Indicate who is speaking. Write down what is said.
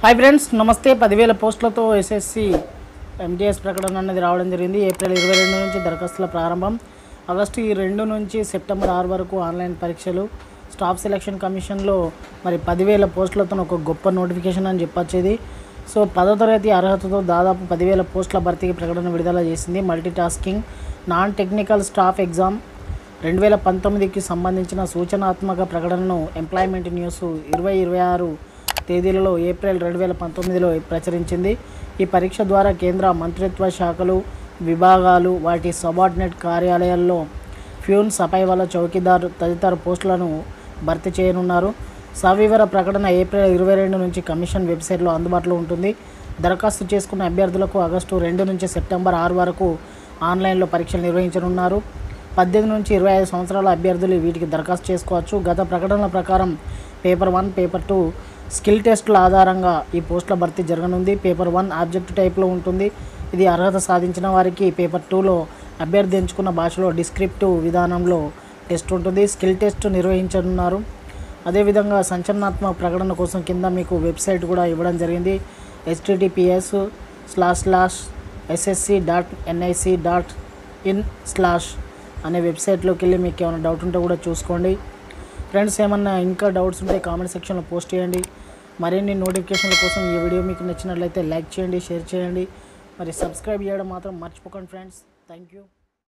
Speaker 1: hi friends నమస్తే పదివేల పోస్టులతో SSC MTS ప్రకటన అనేది రావడం జరిగింది ఏప్రిల్ ఇరవై రెండు నుంచి దరఖాస్తుల ప్రారంభం ఆగస్టు ఈ రెండు నుంచి సెప్టెంబర్ ఆరు వరకు ఆన్లైన్ పరీక్షలు స్టాఫ్ సెలక్షన్ కమిషన్లో మరి పదివేల పోస్టులతో ఒక గొప్ప నోటిఫికేషన్ అని చెప్పొచ్చు ఇది సో పదో తరగతి అర్హతతో దాదాపు పదివేల పోస్టుల భర్తీకి ప్రకటన విడుదల చేసింది multitasking non technical staff exam రెండు వేల పంతొమ్మిదికి సంబంధించిన సూచనాత్మక ప్రకటనను ఎంప్లాయ్మెంట్ న్యూస్ ఇరవై ఇరవై ఆరు తేదీలలో ఏప్రిల్ రెండు వేల పంతొమ్మిదిలో ప్రచురించింది ఈ పరీక్ష ద్వారా కేంద్ర మంత్రిత్వ శాఖలు విభాగాలు వాటి సబార్డినేట్ కార్యాలయాల్లో ఫ్యూన్ సపైవాల చౌకీదార్ తదితర పోస్టులను భర్తీ చేయనున్నారు సవివర ప్రకటన ఏప్రిల్ ఇరవై రెండు నుంచి కమిషన్ వెబ్సైట్లో అందుబాటులో ఉంటుంది దరఖాస్తు చేసుకున్న అభ్యర్థులకు ఆగస్టు రెండు నుంచి సెప్టెంబర్ ఆరు వరకు ఆన్లైన్లో పరీక్షలు నిర్వహించనున్నారు పద్దెనిమిది నుంచి ఇరవై ఐదు సంవత్సరాల అభ్యర్థులు వీటికి దరఖాస్తు చేసుకోవచ్చు గత ప్రకటనల ప్రకారం paper one paper two skill టెస్టుల ఆధారంగా ఈ పోస్టుల భర్తీ జరగనుంది పేపర్ వన్ ఆబ్జెక్ట్ టైప్లో ఉంటుంది ఇది అర్హత సాధించిన వారికి పేపర్ టూలో అభ్యర్థి ఎంచుకున్న భాషలో డిస్క్రిప్టివ్ విధానంలో టెస్ట్ ఉంటుంది స్కిల్ టెస్ట్ నిర్వహించనున్నారు అదేవిధంగా సంచలనాత్మక ప్రకటన కోసం కింద మీకు వెబ్సైట్ కూడా ఇవ్వడం జరిగింది HTTPS slash slash SSC dot NIC dot in slash అనే వెబ్సైట్లోకి వెళ్ళి మీకు ఏమైనా డౌట్ ఉంటే కూడా చూసుకోండి ఫ్రెండ్స్ ఏమన్నా ఇంకా డౌట్స్ ఉంటే కామెంట్ సెక్షన్లో పోస్ట్ చేయండి మరిన్ని నోటిఫికేషన్ల కోసం ఈ వీడియో మీకు నచ్చినట్లయితే లైక్ చేయండి షేర్ చేయండి మరి సబ్స్క్రైబ్ చేయడం మాత్రం మర్చిపోకండి ఫ్రెండ్స్ థ్యాంక్ యూ